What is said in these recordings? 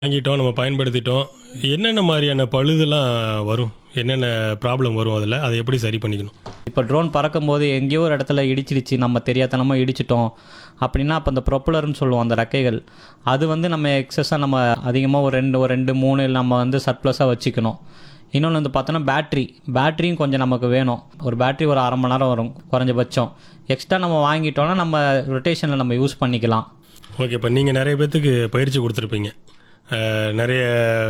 வாங்கிட்டோம் நம்ம பயன்படுத்திட்டோம் என்னென்ன மாதிரியான பழுதெல்லாம் வரும் என்னென்ன ப்ராப்ளம் வரும் அதில் அதை எப்படி சரி பண்ணிக்கணும் இப்போ ட்ரோன் பறக்கும்போது எங்கேயோ ஒரு இடத்துல இடிச்சிடுச்சு நம்ம தெரியாதனமாக இடிச்சிட்டோம் அப்படின்னா அப்போ அந்த ப்ரொப்பலர்னு சொல்லுவோம் அந்த ரெக்கைகள் அது வந்து நம்ம எக்ஸஸாக நம்ம அதிகமாக ஒரு ரெண்டு ஒரு ரெண்டு மூணு நம்ம வந்து சர்ப்ளஸாக வச்சுக்கணும் இன்னொன்று வந்து பார்த்தோன்னா பேட்ரி பேட்டரியும் கொஞ்சம் நமக்கு வேணும் ஒரு பேட்டரி ஒரு அரை மணி நேரம் வரும் குறைஞ்சபட்சம் எக்ஸ்ட்ரா நம்ம வாங்கிட்டோம்னா நம்ம ரொட்டேஷனில் நம்ம யூஸ் பண்ணிக்கலாம் ஓகே இப்போ நீங்கள் நிறைய பேர்த்துக்கு பயிற்சி கொடுத்துருப்பீங்க அஹ், நிறைய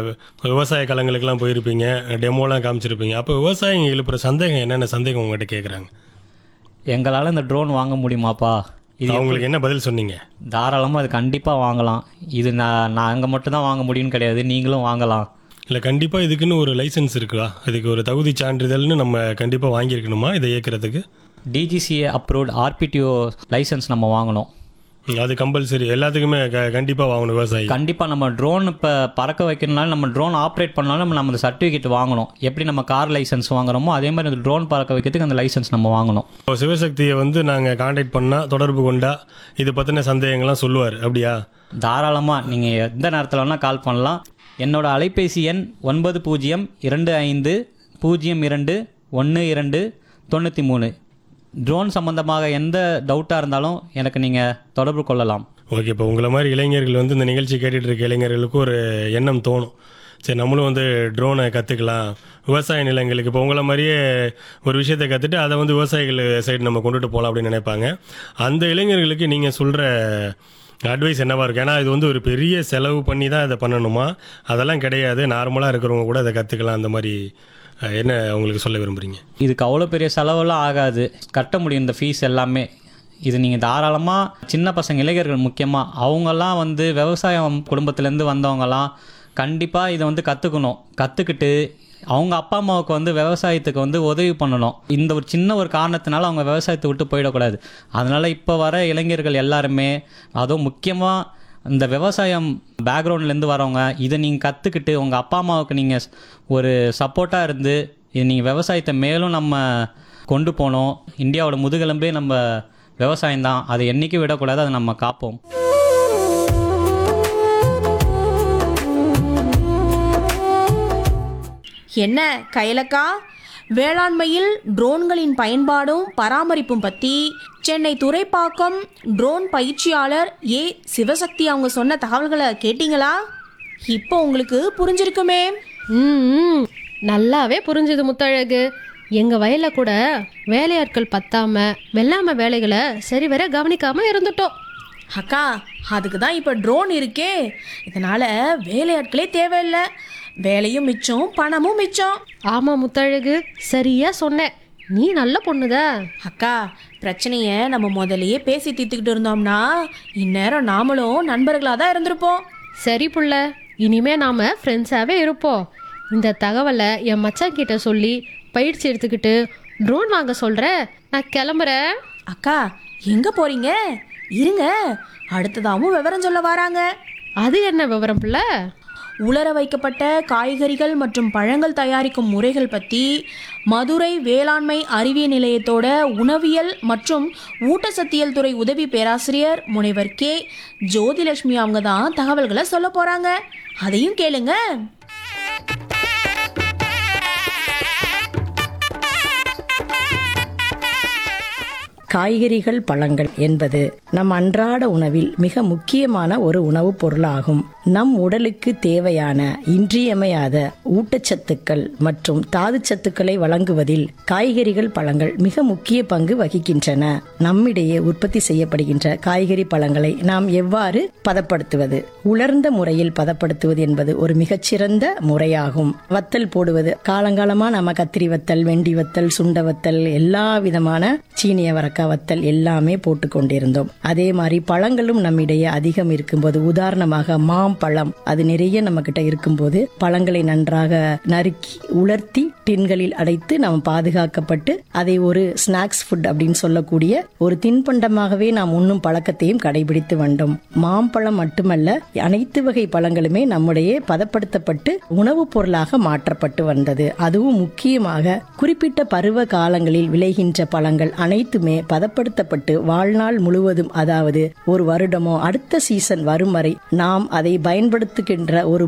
விவசாய களங்களுக்கெல்லாம் போயிருப்பீங்க டெமோலாம் காமிச்சிருப்பீங்க அப்போ விவசாயிங்க எழுப்புற சந்தேகம் என்னென்ன சந்தேகம் உங்கள்கிட்ட கேட்குறாங்க எங்களால் இந்த ட்ரோன் வாங்க முடியுமாப்பா இது அவங்களுக்கு என்ன பதில் சொன்னீங்க தாராளமாக அது கண்டிப்பாக வாங்கலாம் இது நான் நாங்கள் மட்டும்தான் வாங்க முடியும்னு கிடையாது நீங்களும் வாங்கலாம் இல்லை கண்டிப்பாக இதுக்குன்னு ஒரு லைசன்ஸ் இருக்குதா இதுக்கு ஒரு தகுதி சான்றிதழ்னு நம்ம கண்டிப்பாக வாங்கியிருக்கணுமா இதை இயக்கிறதுக்கு டிஜிசிஏ அப்ரூவ்ட் ஆர்பிடிஓ லைசன்ஸ் நம்ம வாங்கணும் ம், அது கம்பல்சரி எல்லாத்துக்குமே க கண்டிப்பாக வாங்கணும் விவசாயி கண்டிப்பாக நம்ம ட்ரோன் இப்போ பறக்க வைக்கிறனால நம்ம ட்ரோன் ஆப்ரேட் பண்ணாலும் நம்ம நம்ம சர்டிஃபிகேட் வாங்கணும் எப்படி நம்ம கார் லைசன்ஸ் வாங்குறோமோ அதே மாதிரி அந்த ட்ரோன் பறக்க வைக்கிறதுக்கு அந்த லைசன்ஸ் நம்ம வாங்கணும் இப்போ சிவசக்தியை வந்து நாங்கள் காண்டாக்ட் பண்ணால் தொடர்பு கொண்டா இது பற்றின சந்தேகங்கள்லாம் சொல்லுவார் அப்படியா தாராளமாக நீங்கள் எந்த நேரத்தில் வேணால் கால் பண்ணலாம் என்னோட அலைபேசி எண் ஒன்பது பூஜ்ஜியம் இரண்டு ஐந்து பூஜ்ஜியம் இரண்டு ஒன்று இரண்டு தொண்ணூற்றி மூணு ட்ரோன் சம்மந்தமாக எந்த டவுட்டாக இருந்தாலும் எனக்கு நீங்கள் தொடர்பு கொள்ளலாம் ஓகே இப்போ உங்களை மாதிரி இளைஞர்கள் வந்து இந்த நிகழ்ச்சி கேட்டுட்டு இருக்க இளைஞர்களுக்கு ஒரு எண்ணம் தோணும் சரி நம்மளும் வந்து ட்ரோனை கற்றுக்கலாம் விவசாய நிலங்களுக்கு இப்போ உங்களை மாதிரியே ஒரு விஷயத்தை கற்றுட்டு அதை வந்து விவசாயிகள் சைடு நம்ம கொண்டுட்டு போகலாம் அப்படின்னு நினைப்பாங்க அந்த இளைஞர்களுக்கு நீங்கள் சொல்கிற அட்வைஸ் என்னவா இருக்கும் ஏன்னா இது வந்து ஒரு பெரிய செலவு பண்ணி தான் இதை பண்ணணுமா அதெல்லாம் கிடையாது நார்மலாக இருக்கிறவங்க கூட அதை கற்றுக்கலாம் அந்த மாதிரி அஹ், என்ன உங்களுக்கு சொல்ல விரும்புகிறீங்க இதுக்கு அவ்வளோ பெரிய செலவெல்லாம் ஆகாது கட்ட முடியும் இந்த ஃபீஸ் எல்லாமே இது நீங்கள் தாராளமாக சின்ன பசங்க இளைஞர்கள் முக்கியமாக அவங்கெல்லாம் வந்து விவசாயம் குடும்பத்துலேருந்து வந்தவங்கலாம் கண்டிப்பாக இதை வந்து கற்றுக்கணும் கற்றுக்கிட்டு அவங்க அப்பா அம்மாவுக்கு வந்து விவசாயத்துக்கு வந்து உதவி பண்ணணும் இந்த ஒரு சின்ன ஒரு காரணத்தினால அவங்க விவசாயத்தை விட்டு போயிடக்கூடாது அதனால் இப்போ வர இளைஞர்கள் எல்லாருமே அதுவும் முக்கியமாக இந்த விவசாயம் பேக்ரவுண்ட்லேருந்து வரவங்க இதை நீங்கள் கற்றுக்கிட்டு உங்கள் அப்பா அம்மாவுக்கு நீங்கள் ஒரு சப்போர்ட்டாக இருந்து இது நீங்கள் விவசாயத்தை மேலும் நம்ம கொண்டு போனோம் இந்தியாவோட முதுகெலும்பே நம்ம விவசாயம் தான் அதை என்றைக்கும் விடக்கூடாது அதை நம்ம காப்போம் என்ன கையலக்கா வேளாண்மையில் ட்ரோன்களின் பயன்பாடும் பராமரிப்பும் பற்றி சென்னை துறைப்பாக்கம் ட்ரோன் பயிற்சியாளர் ஏ சிவசக்தி அவங்க சொன்ன தகவல்களை கேட்டிங்களா இப்போ உங்களுக்கு புரிஞ்சிருக்குமே ம் ம். நல்லாவே புரிஞ்சுது முத்தழகு எங்க வயல்ல கூட வேலையாட்கள் பத்தாம வெள்ளாம வேலைகளை சரிவர கவனிக்காம இருந்துட்டோம் அக்கா அதுக்கு தான் இப்போ ட்ரோன் இருக்கே இதனால் வேலையாட்களே தேவையில்லை வேலையும் மிச்சம் பணமும் மிச்சம் ஆமா முத்தழகு சரியா சொன்ன நீ நல்ல பொண்ணுதா அக்கா பிரச்சனையை நம்ம முதல்லயே பேசி தீர்த்துக்கிட்டு இருந்தோம்னா இந்நேரம் நாமளும் நண்பர்களாக தான் இருந்திருப்போம் சரி புள்ள இனிமே நாம ஃப்ரெண்ட்ஸாவே இருப்போம் இந்த தகவலை என் மச்சான் கிட்ட சொல்லி பயிற்சி எடுத்துக்கிட்டு ட்ரோன் வாங்க சொல்ற நான் கிளம்புறேன் அக்கா எங்க போறீங்க இருங்க அடுத்ததாவும் விவரம் சொல்ல வராங்க அது என்ன விவரம் புள்ள உலர வைக்கப்பட்ட காய்கறிகள் மற்றும் பழங்கள் தயாரிக்கும் முறைகள் பற்றி மதுரை வேளாண்மை அறிவியல் நிலையத்தோட உணவியல் மற்றும் ஊட்டச்சத்தியல் துறை உதவி பேராசிரியர் முனைவர் கே ஜோதிலட்சுமி அவங்க தான் தகவல்களை சொல்ல போறாங்க அதையும் கேளுங்க காய்கறிகள் பழங்கள் என்பது நம் அன்றாட உணவில் மிக முக்கியமான ஒரு உணவுப் பொருளாகும் நம் உடலுக்கு தேவையான இன்றியமையாத ஊட்டச்சத்துக்கள் மற்றும் தாதுச்சத்துக்களை வழங்குவதில் காய்கறிகள் பழங்கள் மிக முக்கிய பங்கு வகிக்கின்றன நம்மிடையே உற்பத்தி செய்யப்படுகின்ற காய்கறி பழங்களை நாம் எவ்வாறு பதப்படுத்துவது உலர்ந்த முறையில் பதப்படுத்துவது என்பது ஒரு மிகச்சிறந்த முறையாகும் வத்தல் போடுவது காலங்காலமா நம்ம கத்திரி வத்தல் வெண்டி வத்தல் சுண்ட வத்தல் எல்லா விதமான சீனிய வரக்காய் வத்தல் எல்லாமே போட்டு கொண்டிருந்தோம் அதே மாதிரி பழங்களும் நம்மிடையே அதிகம் இருக்கும்போது உதாரணமாக மாம்பழம் அது நிறைய நம்ம கிட்ட இருக்கும்போது பழங்களை நன்றாக நறுக்கி உலர்த்தி டின்களில் அடைத்து நாம் பாதுகாக்கப்பட்டு அதை ஒரு ஸ்நாக்ஸ் ஃபுட் அப்படின்னு சொல்லக்கூடிய ஒரு தின்பண்டமாகவே நாம் உண்ணும் பழக்கத்தையும் கடைபிடித்து வந்தோம் மாம்பழம் மட்டுமல்ல அனைத்து வகை பழங்களுமே நம்முடைய பதப்படுத்தப்பட்டு உணவுப் பொருளாக மாற்றப்பட்டு வந்தது அதுவும் முக்கியமாக குறிப்பிட்ட பருவ காலங்களில் விளைகின்ற பழங்கள் அனைத்துமே பதப்படுத்தப்பட்டு வாழ்நாள் முழுவதும் அதாவது ஒரு வருடமோ அடுத்த சீசன் வரும் வரை நாம் அதை பயன்படுத்துகின்ற ஒரு